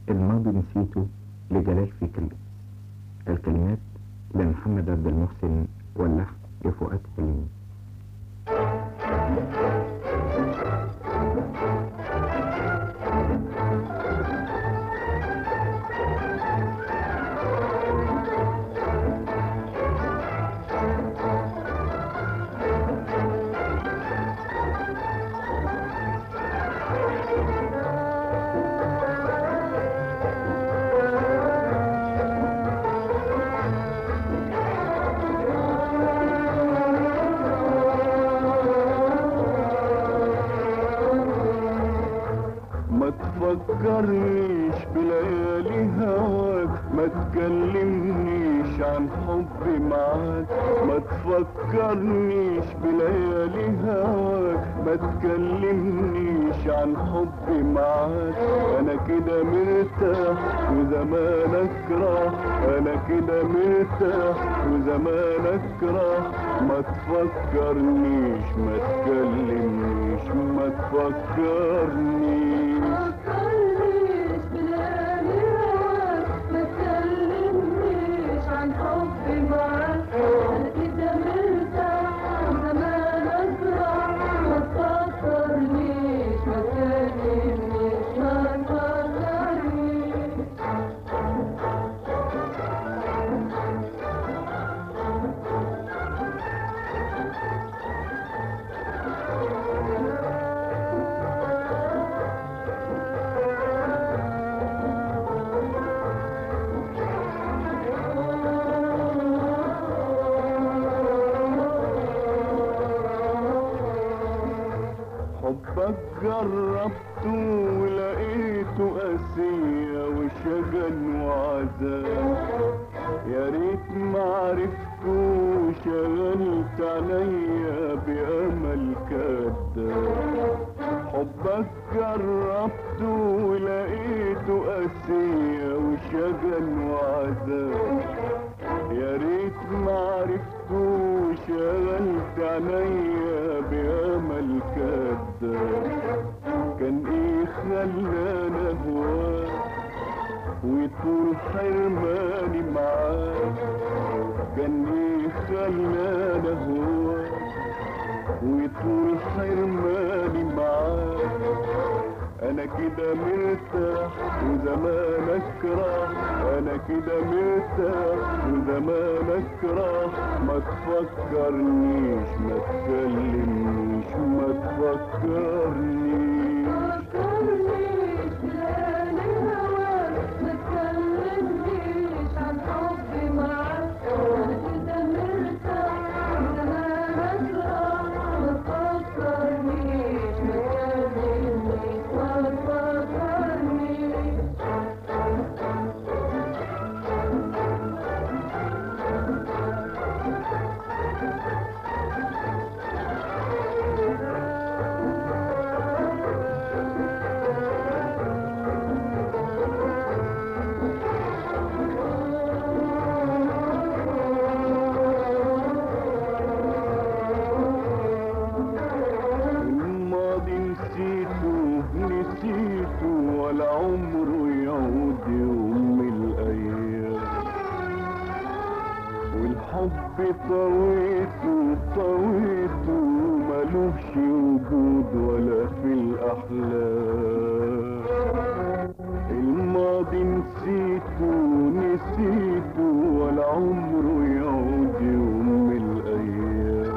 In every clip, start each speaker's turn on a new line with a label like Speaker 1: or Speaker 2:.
Speaker 1: الماضي نسيته لجلال فكري الكلمات لمحمد عبد المحسن واللحن لفؤاد حلمي
Speaker 2: ما تفكرنيش بليالي هواك ما تكلمنيش عن حبي معاك ما تفكرنيش بليالي هواك ما تكلمنيش عن حبي معاك انا كده مرتاح وزمانك راح انا كده مرتاح وزمانك راح ما تفكرنيش ما تكلمنيش ما تفكرنيش
Speaker 3: تفكرنيش بليالي هواك ما تكلمنيش عن حبي معاك انا كده مرتاح وزمانك راح ما تفكرنيش ما تكلمنيش ما تفكرنيش
Speaker 2: حبك جربته ولقيته قاسية وشجن وعذاب يا ريت ما عرفته وشغلت عليا بأمل كذاب حبك جربته ولقيته قاسية وشجن وعذاب يا ريت ما عرفته وشغلت عليا بأمل كذاب كان ايه خلاني اهواك وطول حرماني معاك كان ايه خلاني اهواك وطول حرماني معاك انا كده مرتاح وزمانك راح انا كده مرتاح وزمانك راح ما تفكرنيش ما تكلمنيش ما تفكرنيش
Speaker 3: تفكرنيش بليالي هواك ما تكلمنيش عن حبي معاك انا كده مرتاح وزمانك راح ما تفكرنيش ما تكلمنيش ما تفكرنيش
Speaker 2: الماضي نسيته نسيته ولا عمره يعود يوم من الايام والحب طويته طويته ملوش وجود ولا في الاحلام الماضي نسيته نسيته ولا عمره يعود يوم من الايام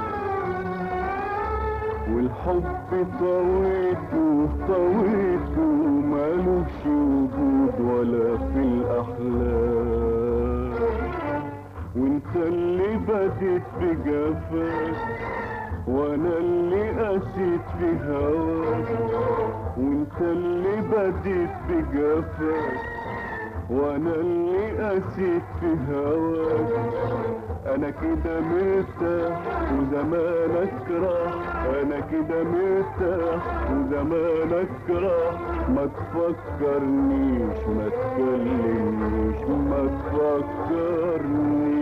Speaker 2: والحب طويته طويته مالوش وجود ولا في الأحلام وانت اللي بديت بجفاك وانا اللي قسيت في هواك وانت اللي بديت بجفاك وانا اللي قسيت في هواك انا كده مرتاح وزمانك راح انا كده مرتاح وزمانك راح ما تفكرنيش ما تكلمنيش ما تفكرنيش